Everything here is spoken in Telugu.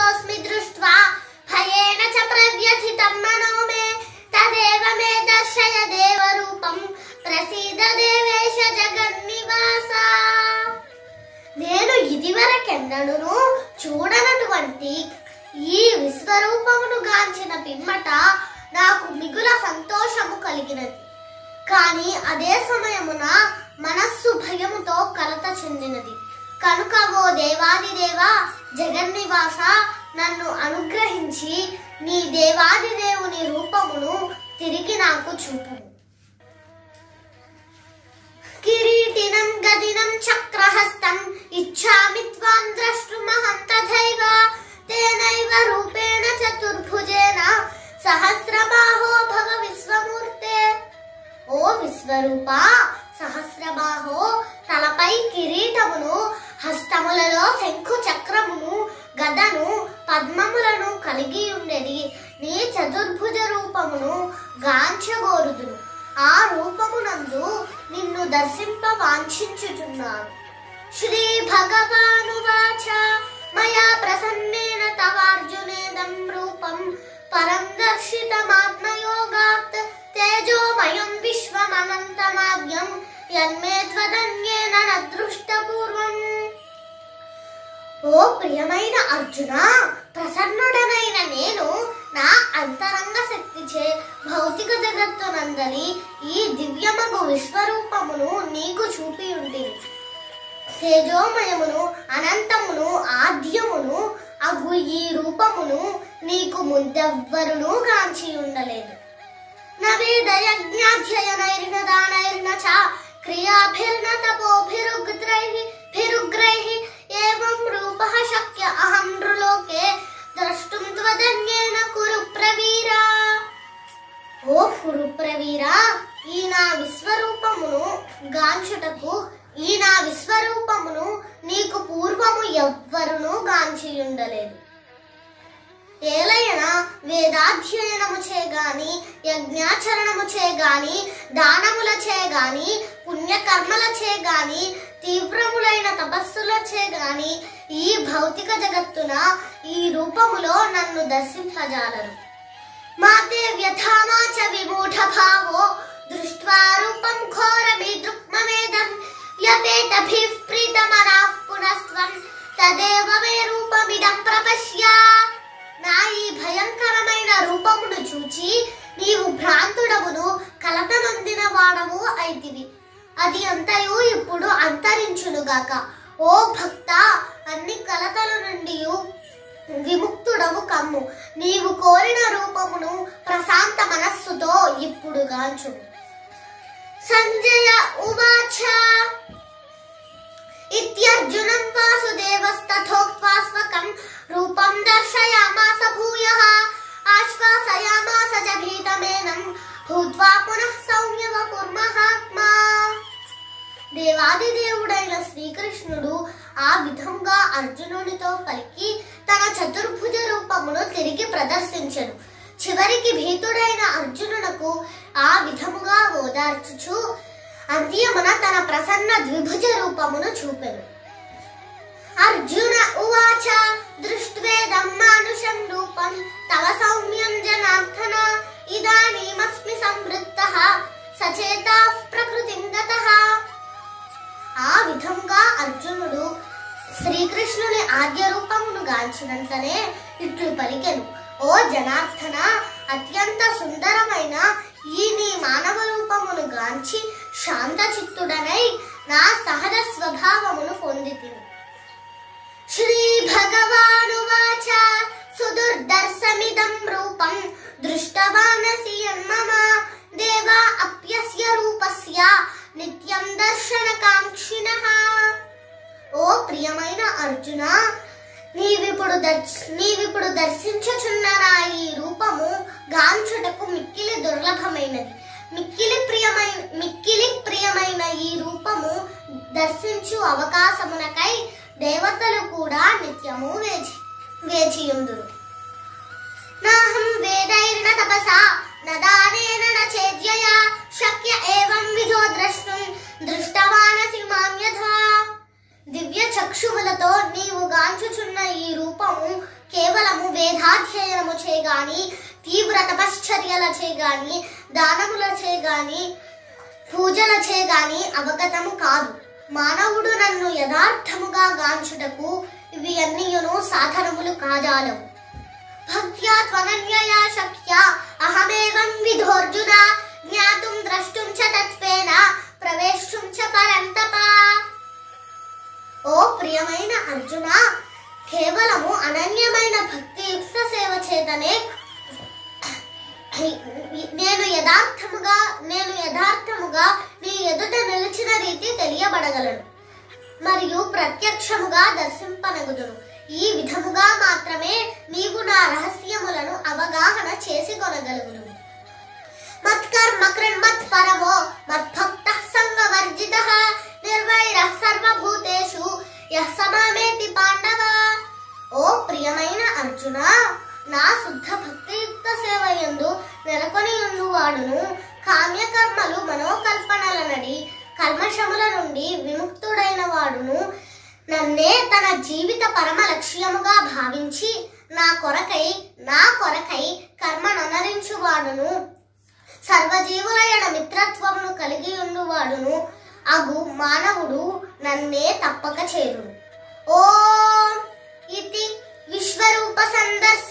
భీతోస్మి దృష్ట్వా భయేన చ ప్రవ్యథితం మనో మే తదేవ మే దర్శయ దేవరూపం ప్రసీద దేవేశ జగన్నివాస నేను ఇదివరకెన్నడూను చూడనటువంటి ఈ విశ్వరూపమును గాంచిన పిమ్మట నాకు మిగుల సంతోషము కలిగినది కానీ అదే సమయమున మనస్సు భయముతో కలత చెందినది కనుక ఓ దేవాదిదేవ జగన్నివాస నన్ను అనుగ్రహించి నీ దేవాదిదేవుని రూపమును తిరిగి నాకు చూపుము కిరీటినం గదినం చక్రహస్తం ఇచ్చామి త్వాం ద్రష్టుమహం తథైవ తేనైవ రూపేణ చతుర్భుజేన సహస్రబాహో భవ విశ్వమూర్తే ఓ విశ్వరూప సహస్రబాహో తలపై కిరీటమును హస్తములలో శంఖు చక్రమును గదను పద్మములను కలిగి ఉండేది నీ చతుర్భుజ రూపమును గాంచగోరుదును ఆ రూపమునందు నిన్ను దర్శింప వాంఛించుచున్నాను శ్రీ భగవానువాచ మయా ప్రసన్నేన తవార్జునేదం రూపం పరం దర్శితమాత్మయోగాత్ తేజోమయం విశ్వమనంతమాద్యం యన్మే త్వదన్యేన నదృష్టపూర్వం ఓ ప్రియమైన అర్జున ప్రసన్నుడనైన నేను నా అంతరంగ శక్తిచే భౌతిక జగత్తునందలి ఈ దివ్యమగు విశ్వరూపమును నీకు చూపి ఉంటుంది తేజోమయమును అనంతమును ఆద్యమును అగు ఈ రూపమును నీకు ముద్దెవ్వరును కాంచి ఉండలేదు నవేదయజ్ఞాధ్యయనైర్న దానైర్న చ క్రియాభిర్న తపోభిరుగ్రైః భిరుగ్రైః ఏవం రూపః శక్య అహం నృలోకే ద్రష్టుం త్వదన్యేన కురు ప్రవీరా ఓ కురు ప్రవీరా ఈ నా విశ్వరూపమును గాంచుటకు ఈ నా విశ్వరూపమును నీకు పూర్వము ఎవ్వరును గాంచి ఉండలేదు ఏలయన వేదాధ్యయనము చేగాని యజ్ఞాచరణము చేగాని దానముల చేగాని పుణ్యకర్మల చేగాని తీవ్రములైన తపస్సుల చేగాని ఈ భౌతిక జగత్తున ఈ రూపములో నన్ను దర్శింపజాలరు మాతే వ్యథామా చ విమూఢ భావో దృష్ట్వా రూపం ఘోరమిదృక్మమేదం యతేతభిః ప్రీతమనాః పునస్త్వం తదేవ మే రూపమిదం ప్రపశ్య నా ఈ భయంకరమైన రూపమును చూచి నీవు భ్రాంతుడవును కలత నొందిన వాడవు అయితివి అది అంతయు ఇప్పుడు అంతరించునుగాక ఓ భక్త అన్ని కలతల నుండి విముక్తుడవు కమ్ము నీవు కోరిన రూపమును ప్రశాంత మనస్సుతో ఇప్పుడు గాంచు సంజయ ఉవాచ ఇత్యర్జునం వాసుదేవస్తథోక్త్వా స్వకం రూపం దర్శయామాస భూయః ఆశ్వాసయామాస చ భీతమేనం భూత్వా పునః సౌమ్యవపుర్మహాత్మా దేవాదిదేవుడైన శ్రీకృష్ణుడు ఆ విధంగా అర్జునునితో పలికి తన చతుర్భుజ రూపమును తిరిగి ప్రదర్శించెను చివరికి భీతుడైన అర్జునునకు ఆ విధముగా ఓదార్చుచు అంత్యమున తన ప్రసన్న ద్విభుజ రూపమును చూపెను అర్జున ఉవాచ దృష్ట్వేదం మానుషం రూపం తవ సౌమ్యం జనార్దన ఇదానీమస్మి సంవృత్తః సచేతా ప్రకృతిం గతః ఆ విధంగా అర్జునుడు శ్రీకృష్ణుని ఆద్య రూపమును గాంచినంతనే ఇట్లు పలికెను ఓ జనార్దన అత్యంత సుందరమైన ఈ నీ మానవ రూపమును గాంచి శాంత చిత్తుడనై నా సహజ స్వభావమును పొందితిని శ్రీ భగవానువాచ సుదుర్దర్శమిదం రూపం దృష్టవానసి యన్మమ దేవా అప్యస్య రూపస్య నిత్యం దర్శనకాంక్షిణః ఓ ప్రియమైన అర్జున నీవిప్పుడు దర్శ నీవిప్పుడు దర్శించుచున్న నా ఈ రూపము గాంచుటకు మిక్కిలి దుర్లభమైనది మిక్కిలి ప్రియమై మిక్కిలి ప్రియమైన ఈ రూపము దర్శించు అవకాశమునకై దేవతలు కూడా నిత్యము వేచి వేచియుందురు నాహం వేదైర్న తపసా న దానేన న చేద్యయా శక్య ఏవం విధో ద్రష్టుం దృష్టవానసి మాం యథా దివ్య చక్షువులతో నీవు గాంచుచున్న ఈ రూపము కేవలము వేదాధ్యయనము చేయగాని తీవ్ర తపశ్చర్యలచే గాని దానములచే గాని పూజలచే గాని అవగతము కాదు మానవుడు నన్ను యథార్థముగా గాంచుటకు ఇవి అన్నియును సాధనములు కాజాలవు భక్త్యా త్వనన్యయా శక్య అహమేవం విధోర్జున జ్ఞాతుం ద్రష్టుం చ తత్వేన ప్రవేశుం చ పరంతప ఓ ప్రియమైన అర్జున కేవలము అనన్యమైన భక్తియుక్త సేవ చేతనే నేను యథార్థముగా నేను యథార్థముగా నీ ఎదుట నిలిచిన రీతి తెలియబడగలను మరియు ప్రత్యక్షముగా దర్శింపనగుదును ఈ విధముగా మాత్రమే నీవు నా రహస్యములను అవగాహన చేసి కొనగలుగును మత్కర్మ కృణ్మత్ పరమో మద్భక్త సంగవర్జిత నిర్వైర సర్వభూతేషు యః సమామేతి పాండవ ఓ ప్రియమైన అర్జున నా శుద్ధ భక్తియుక్త సేవ యందు నెలకొని వాడును కామ్యకర్మలు మనోకల్పనల నడి కల్మషముల నుండి విముక్తుడైన వాడును నన్నే తన జీవిత పరమ లక్ష్యముగా భావించి నా కొరకై నా కొరకై కర్మననరించువాడును సర్వజీవులయన మిత్రత్వమును కలిగి ఉండువాడును అగు మానవుడు నన్నే తప్పక చేరును ఓం ఇతి విశ్వరూప సందర్శ